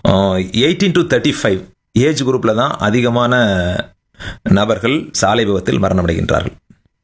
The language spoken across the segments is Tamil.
eighteen to thirty five age குரூப்பில் தான் அதிகமான நபர்கள் சாலை விபத்தில் மரணமடைகின்றார்கள்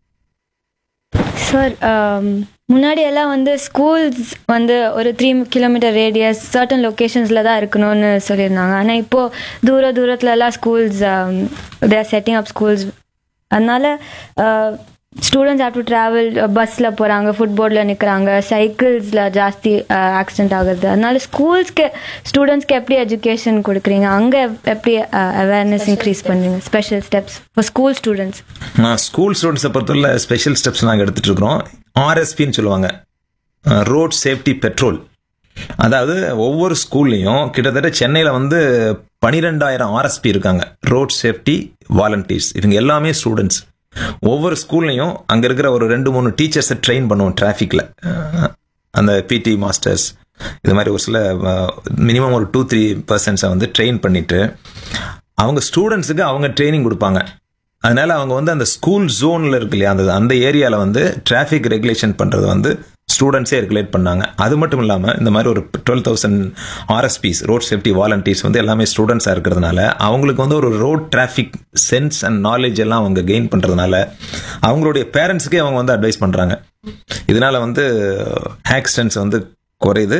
சார் முன்னாடி எல்லாம் வந்து ஸ்கூல்ஸ் வந்து ஒரு த்ரீ கிலோமீட்டர் ரேடியஸ் சர்டன் லொக்கேஷன்ஸில் தான் இருக்கணும்னு சொல்லியிருந்தாங்க ஆனால் இப்போது தூர தூரத்துல எல்லாம் schools their setting up schools அதனால ஸ்டூடெண்ட்ஸ் ஹேவ் டு ட்ராவல் பஸ்ஸில் போகிறாங்க ஃபுட்போர்டில் நிற்கிறாங்க சைக்கிள்ஸில் ஜாஸ்தி ஆக்சிடென்ட் ஆகுது அதனால ஸ்கூல்ஸ்க்கு ஸ்டூடெண்ட்ஸ்க்கு எப்படி எஜுகேஷன் கொடுக்குறீங்க அங்கே எப்படி அவேர்னஸ் இன்க்ரீஸ் பண்ணுறீங்க special steps for school students school ஸ்டூடெண்ட்ஸை பொறுத்தவரை ஸ்பெஷல் ஸ்டெப்ஸ் நாங்கள் எடுத்துகிட்டு இருக்கிறோம் ஆர்எஸ்பின்னு சொல்லுவாங்க ரோட் சேஃப்டி பெட்ரோல் அதாவது ஒவ்வொரு ஸ்கூல்லையும் கிட்டத்தட்ட சென்னையில் வந்து பனிரெண்டாயிரம் ஆர்எஸ்பி இருக்காங்க ரோட் சேஃப்டி வாலண்டியர்ஸ் இவங்க எல்லாமே ஸ்டூடெண்ட்ஸ் ஒவ்வொரு ஸ்கூல்லையும் அங்கே இருக்கிற ஒரு ரெண்டு மூணு டீச்சர்ஸை ட்ரெயின் பண்ணுவோம் டிராஃபிக்கில் அந்த பிடி மாஸ்டர்ஸ் இது மாதிரி ஒரு சில மினிமம் ஒரு டூ த்ரீ பர்சன்ஸை வந்து ட்ரெயின் பண்ணிட்டு அவங்க ஸ்டூடெண்ட்ஸுக்கு அவங்க ட்ரைனிங் கொடுப்பாங்க அதனால அவங்க வந்து அந்த ஸ்கூல் ஜோனில் இருக்கு இல்லையா அந்த அந்த ஏரியாவில் வந்து டிராஃபிக் ரெகுலேஷன் பண்ணுறது வந்து ஸ்டூடெண்ட்ஸே ரெகுலேட் பண்ணாங்க அது மட்டும் இல்லாமல் இந்த மாதிரி ஒரு twelve thousand RSPs road safety volunteers வந்து எல்லாமே ஸ்டூடெண்ட்ஸாக இருக்கிறதுனால அவங்களுக்கு வந்து ஒரு road traffic sense and knowledge எல்லாம் அவங்க கெயின் பண்ணுறதுனால அவங்களுடைய பேரண்ட்ஸுக்கே அவங்க வந்து அட்வைஸ் பண்ணுறாங்க இதனால வந்து ஆக்சிடென்ட்ஸ் வந்து குறையுது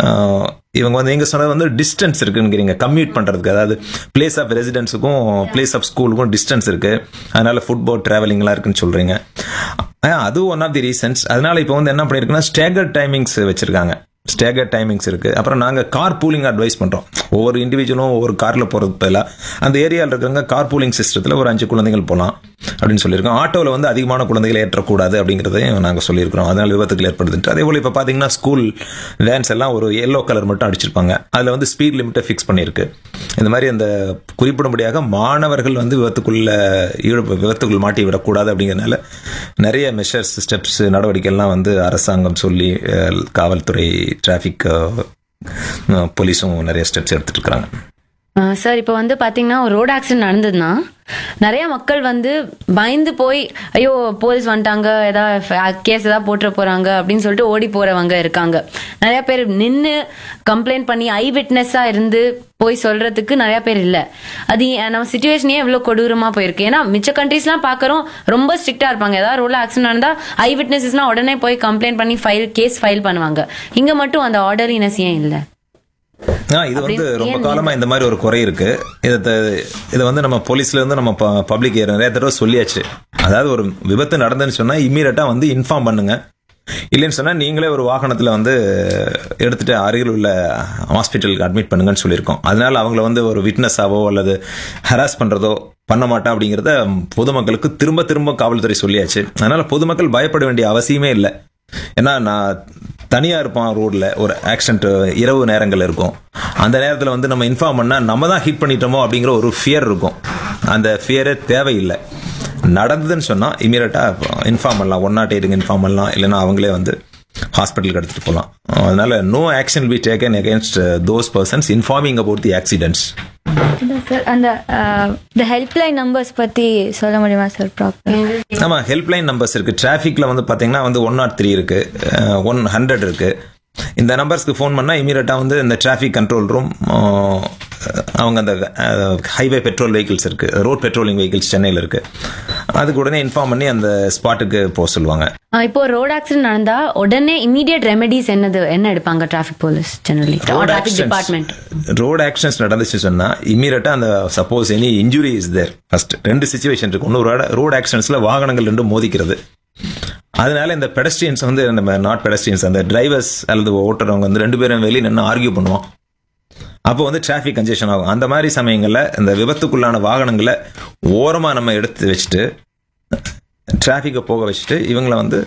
இவங்க வந்து எங்க சொன்னது வந்து டிஸ்டன்ஸ் இருக்குங்கிறீங்க கம்யூட் பண்றதுக்கு அதாவது பிளேஸ் ஆஃப் ரெசிடென்ஸுக்கும் பிளேஸ் ஆஃப் ஸ்கூலுக்கும் டிஸ்டன்ஸ் இருக்கு அதனால ஃபுட்பால் டிராவலிங்லாம் இருக்குன்னு சொல்றீங்க அது ஒன் ஆஃப் தி ரீசன்ஸ் அதனால இப்போ வந்து என்ன பண்ணிருக்குன்னா ஸ்டேகர் டைமிங்ஸ் வச்சிருக்காங்க ஸ்டேகர் டைமிங்ஸ் இருக்கு அப்புறம் நாங்கள் கார் பூலிங் அட்வைஸ் பண்ணுறோம் ஒவ்வொரு இண்டிவிஜுவலும் ஒவ்வொரு காரில் போகிறதுக்கு பதிலாக அந்த ஏரியாவில் இருக்கிறவங்க கார் பூலிங் சிஸ்டத்தில் ஒரு அஞ்சு குழந்தைகள் போகலாம் அப்படின்னு சொல்லியிருக்கோம் ஆட்டோவில் வந்து அதிகமான குழந்தைகளை ஏற்றக்கூடாது அப்படிங்கிறதையும் நாங்கள் சொல்லியிருக்கிறோம் அதனால் விபத்துகள் ஏற்படுதுட்டு அதே போல் இப்போ பார்த்தீங்கன்னா ஸ்கூல் வேன்ஸ் எல்லாம் ஒரு எல்லோ கலர் மட்டும் அடிச்சிருப்பாங்க அதில் வந்து ஸ்பீட் லிமிட்டை ஃபிக்ஸ் பண்ணியிருக்கு இந்த மாதிரி அந்த குறிப்பிடும்படியாக மாணவர்கள் வந்து விபத்துக்குள்ள ஈடு விபத்துக்குள் மாட்டி விடக்கூடாது அப்படிங்கிறதுனால நிறைய மெஷர்ஸ் ஸ்டெப்ஸ் நடவடிக்கைகள்லாம் வந்து அரசாங்கம் சொல்லி காவல்துறை டிராஃபிக் போலீஸும் நிறைய ஸ்டெப்ஸ் எடுத்துட்டு இருக்கிறாங்க சார் இப்போ வந்து பாத்தீங்கன்னா ஒரு ரோட் ஆக்சிடென்ட் நடந்ததுன்னா நிறைய மக்கள் வந்து பயந்து போய் ஐயோ போலீஸ் வந்துட்டாங்க ஏதாவது கேஸ் ஏதாவது போட்டுற போறாங்க அப்படின்னு சொல்லிட்டு ஓடி போறவங்க இருக்காங்க நிறைய பேர் நின்று கம்ப்ளைண்ட் பண்ணி ஐ விட்னஸா இருந்து போய் சொல்றதுக்கு நிறைய பேர் இல்ல அது நம்ம சுச்சுவேஷனே எவ்வளவு கொடூரமா போயிருக்கு ஏன்னா மிச்ச கண்ட்ரீஸ்லாம் பாக்குறோம் ரொம்ப ஸ்ட்ரிக்டா இருப்பாங்க ஏதாவது ரோட்ல ஆக்சிடென்ட் நடந்தா ஐ விட்னஸஸ்லாம் உடனே போய் கம்ப்ளைண்ட் பண்ணி ஃபைல் கேஸ் ஃபைல் பண்ணுவாங்க இங்க மட்டும் அந்த ஆர்டர்லினஸ் ஏன் இல்லை இது வந்து ரொம்ப காலமா இந்த மாதிரி ஒரு குறை இருக்கு இதை இதை வந்து நம்ம போலீஸ்ல இருந்து நம்ம பப்ளிக் நிறைய தடவை சொல்லியாச்சு அதாவது ஒரு விபத்து நடந்துன்னு சொன்னா இம்மீடியட்டா வந்து இன்ஃபார்ம் பண்ணுங்க இல்லைன்னு சொன்னா நீங்களே ஒரு வாகனத்துல வந்து எடுத்துட்டு அருகில் உள்ள ஹாஸ்பிட்டலுக்கு அட்மிட் பண்ணுங்கன்னு சொல்லியிருக்கோம் அதனால அவங்கள வந்து ஒரு விட்னஸாவோ அல்லது ஹராஸ் பண்றதோ பண்ண மாட்டேன் அப்படிங்கிறத பொதுமக்களுக்கு திரும்ப திரும்ப காவல்துறை சொல்லியாச்சு அதனால பொதுமக்கள் பயப்பட வேண்டிய அவசியமே இல்லை ஏன்னா நான் தனியாக இருப்பான் ரோடில் ஒரு ஆக்சிடென்ட் இரவு நேரங்கள் இருக்கும் அந்த நேரத்தில் வந்து நம்ம இன்ஃபார்ம் பண்ணால் நம்ம தான் ஹிட் பண்ணிட்டோமோ அப்படிங்கிற ஒரு ஃபியர் இருக்கும் அந்த ஃபியரே தேவையில்லை நடந்ததுன்னு சொன்னால் இமீடியட்டாக இன்ஃபார்ம் பண்ணலாம் ஒன் நாட் எயிட்டுக்கு இன்ஃபார்ம் பண்ணலாம் இல்லைன்னா அவங்களே வந்து ஹாஸ்பிட்டலுக்கு எடுத்துகிட்டு போகலாம் அதனால no action be taken against those persons informing about the accidents sir அந்த இந்த ஹெல்ப்லைன் நம்பர்ஸ் பற்றி சொல்ல முடியுமா சார் ப்ராப்பர் ஆமாம் ஹெல்ப்லைன் நம்பர்ஸ் இருக்கு டிராஃபிக்ல வந்து பார்த்தீங்கன்னா வந்து ஒன் நாட் த்ரீ இருக்கு ஒன் ஹண்ட்ரட் இருக்கு இந்த நம்பர்ஸ்க்கு ஃபோன் பண்ணால் இமீடியட்டாக வந்து இந்த டிராஃபிக் கண்ட்ரோல் ரூம் அவங்க அந்த ஹைவே பெட்ரோல் வெஹிக்கிள்ஸ் இருக்கு ரோட் பெட்ரோலிங் வெஹிக்கிள்ஸ் சென்னையில் இருக்கு அதுக்கு உடனே இன்ஃபார்ம் பண்ணி அந்த ஸ்பாட்டுக்கு போக சொல்லுவாங்க இப்போ ரோட் ஆக்சிடென்ட் நடந்தா உடனே இமீடியட் ரெமெடிஸ் என்னது என்ன எடுப்பாங்க traffic police generally traffic department road accidents நடந்துச்சு சொன்னா இமீடியட்டா அந்த suppose any injury is there first ரெண்டு சுச்சுவேஷன் இருக்கு ஒன்று ரோட் ஆக்சிடென்ட்ஸ்ல வாகனங்கள் ரெண்டும் மோதிக்கிறது அதனால இந்த பெடஸ்ட்ரியன்ஸ் வந்து நம்ம நாட் பெடஸ்ட்ரியன்ஸ் அந்த டிரைவர்ஸ் அல்லது ஓட்டுறவங்க வந்து ரெண்டு பேரும் வெளியே நின்று ஆர்கியூ பண்ணுவோம் அப்போ வந்து டிராஃபிக் கன்ஜெஷன் ஆகும் அந்த மாதிரி சமயங்களில் இந்த விபத்துக்குள்ளான வாகனங்களை ஓரமாக நம்ம எடுத்து வச்சுட்டு டிராஃபிக்கை போக வச்சுட்டு இவங்கள வந்து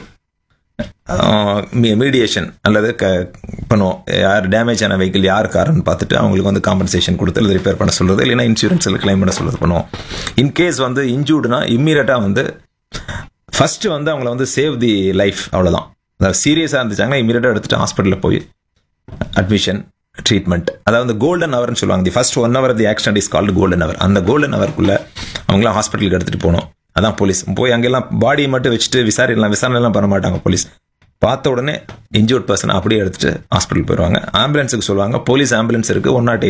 மீடியேஷன் அல்லது க பண்ணுவோம் யார் டேமேஜ் ஆன வெஹிக்கிள் யார் காரன்னு பார்த்துட்டு அவங்களுக்கு வந்து காம்பன்சேஷன் கொடுத்து அல்லது ரிப்பேர் பண்ண சொல்றது இல்லைன்னா இன்சூரன்ஸில் கிளைம் பண்ண சொல்றது பண்ணுவோம் இன்கேஸ் வந்து இன்ஜூர்டுனா இம்மீடியட்டாக வந்து ஃபர்ஸ்ட் வந்து அவங்கள வந்து சேவ் தி லைஃப் அவ்வளோதான் அதாவது சீரியஸாக இருந்துச்சாங்கன்னா இமீடியட்டாக எடுத்துட்டு ஹாஸ்பிட்டலில் போய் அட்மிஷன் ட்ரீட்மெண்ட் அதாவது கோல்டன் ஹவர்னு சொல்லுவாங்க the first one hour the accident is called golden hour அந்த கோல்டன் ஹவருக்குள்ள அவங்களாம் ஹாஸ்பிட்டலுக்கு எடுத்துட்டு போகணும் அதான் போலீஸ் போய் அங்கெல்லாம் பாடியை மட்டும் வச்சுட்டு விசாரிக்கலாம் விசாரணைலாம் பண்ண மாட்டாங்க போலீஸ் பார்த்த உடனே இன்ஜூர்ட் பர்சன் அப்படியே எடுத்துட்டு ஹாஸ்பிட்டல் போயிடுவாங்க ஆம்புலன்ஸுக்கு சொல்லுவாங்க போலீஸ் ஆம்புலன்ஸ் இருக்கு ஒன் நாட்